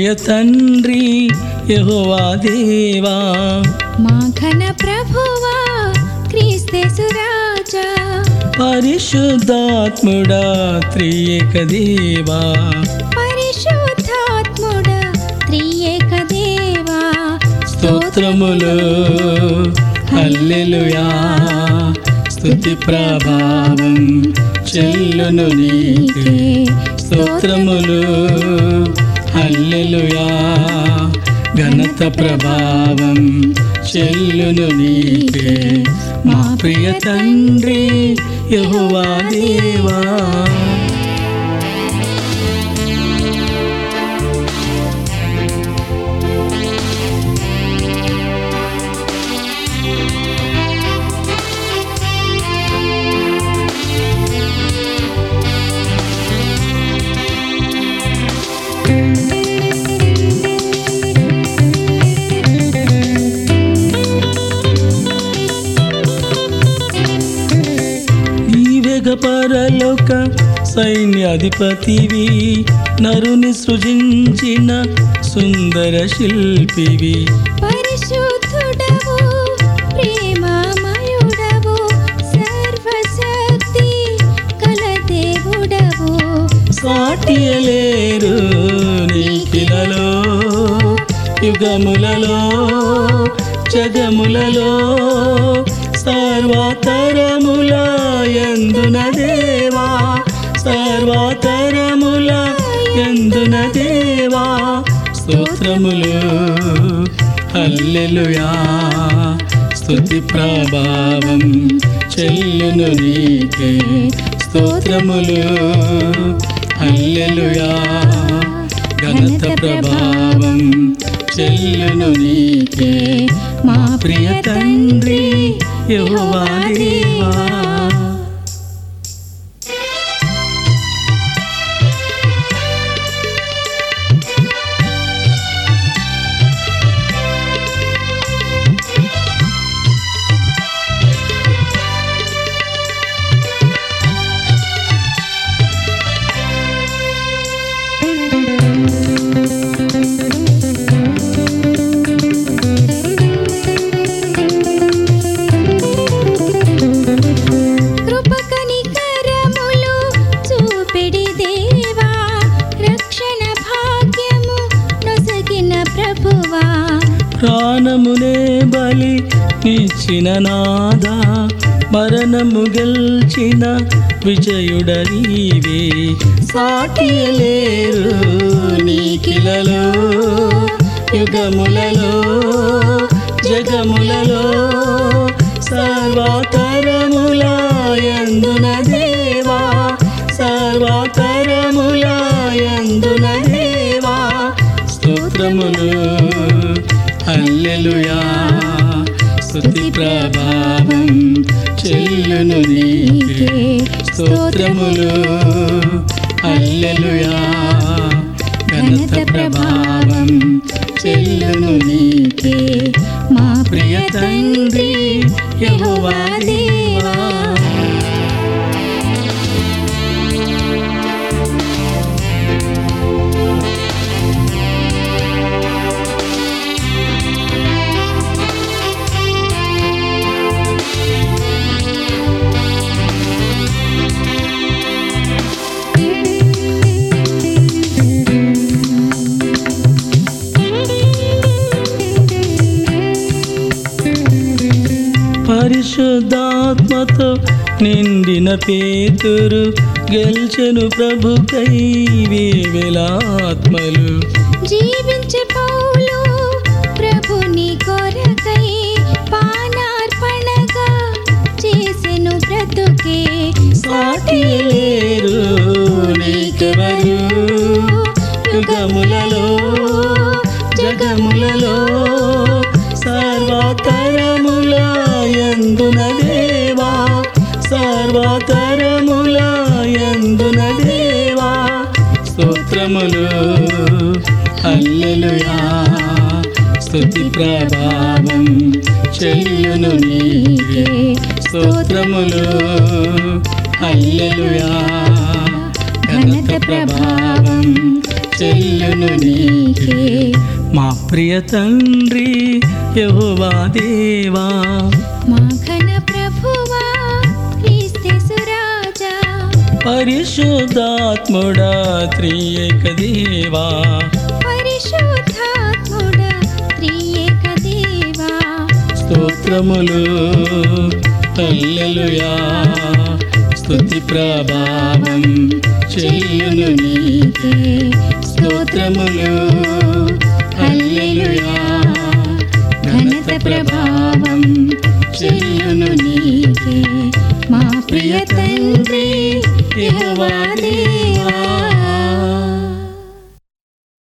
ప్రియ తండ్రి యెహోవా దేవా మా ఘన ప్రభువా క్రీస్తేసు రాజా పరిశుద్ధాత్ముడా త్రియేక దేవా పరిశుద్ధాత్ముడా త్రియేక దేవా స్తోత్రములు హల్లెలూయా స్తుతి ప్రభావం చెల్లును నీకే స్తోత్రములు హల్లెలూయా ఘనత ప్రభావం చెల్లును నీకే మా ప్రియ తండ్రి యెహోవా దేవా నీవెగ పరలోక సైన్యాధిపతివి నరుని సృజించిన సుందర శిల్పివి పరిశుద్ధుడవు ప్రేమమయుడవు సర్వశక్తి కల దేవుడవు సాటియలేరు నీకిలలో యుగములలో జగములలో సర్వతరముల ఎందున దేవా సర్వతరముల ఎందున దేవా స్తోత్రములు హల్లెలూయా స్తుతి ప్రభావం చెల్లును నీకే స్తోత్రములు హల్లెలూయా ఘనత ప్రభావం చెల్లును నీకే మా ప్రియ తండ్రి యెహోవా దేవా కృపకనికరములు చూపిడి దేవా రక్షణ భాగ్యము నొసగిన ప్రభువా ప్రాణమునే బలి నిచ్చిన నాదా మరణము గెల్చిన విజయుడ నీవే సాటియలేరు నీకిలలో యుగములలో జగములలో సర్వతరముల ఎందున దేవా సర్వతరముల ఎందున దేవా స్తోత్రములు హల్లెలూయా స్తుతి ప్రభావం చెల్లును నీకే స్తోత్రములు హల్లెలూయా ఘనత ప్రభావం చెల్లును నీకే మా ప్రియ తండ్రి యెహోవా దేవా పరిశుద్ధాత్మతో నిండిన పేతురు గెల్చెను ప్రభుకై వేలాత్మలు జీవించే పౌలు ప్రభుని కొరకై పానార్పణగా చేసెను బ్రతుకే సాటిలేరు నీకెవరు యుగములలో జగములలో సర్వతరముల ఎందున దేవా సర్వతరముల ఎందున దేవా స్తోత్రములు హల్లెలూయా స్తుతి ప్రభావం చెల్లును నీకే స్తోత్రములు హల్లెలూయా ఘనత ప్రభావం చెల్లును నీకే మా ప్రియ తండ్రి యెహోవా దేవా మా ఘన ప్రభువా క్రీస్తు రాజా పరిశుద్ధాత్ముడా త్రియేక దేవా పరిశుద్ధాత్ముడా త్రియేక దేవా స్తోత్రములు హల్లెలూయా స్తుతి ప్రభావం చెల్లును నీకే స్తోత్రములు హల్లెలూయా ఘనత ప్రభావం చెల్లును నీకే మా ప్రియ తండ్రి యెహోవా దేవా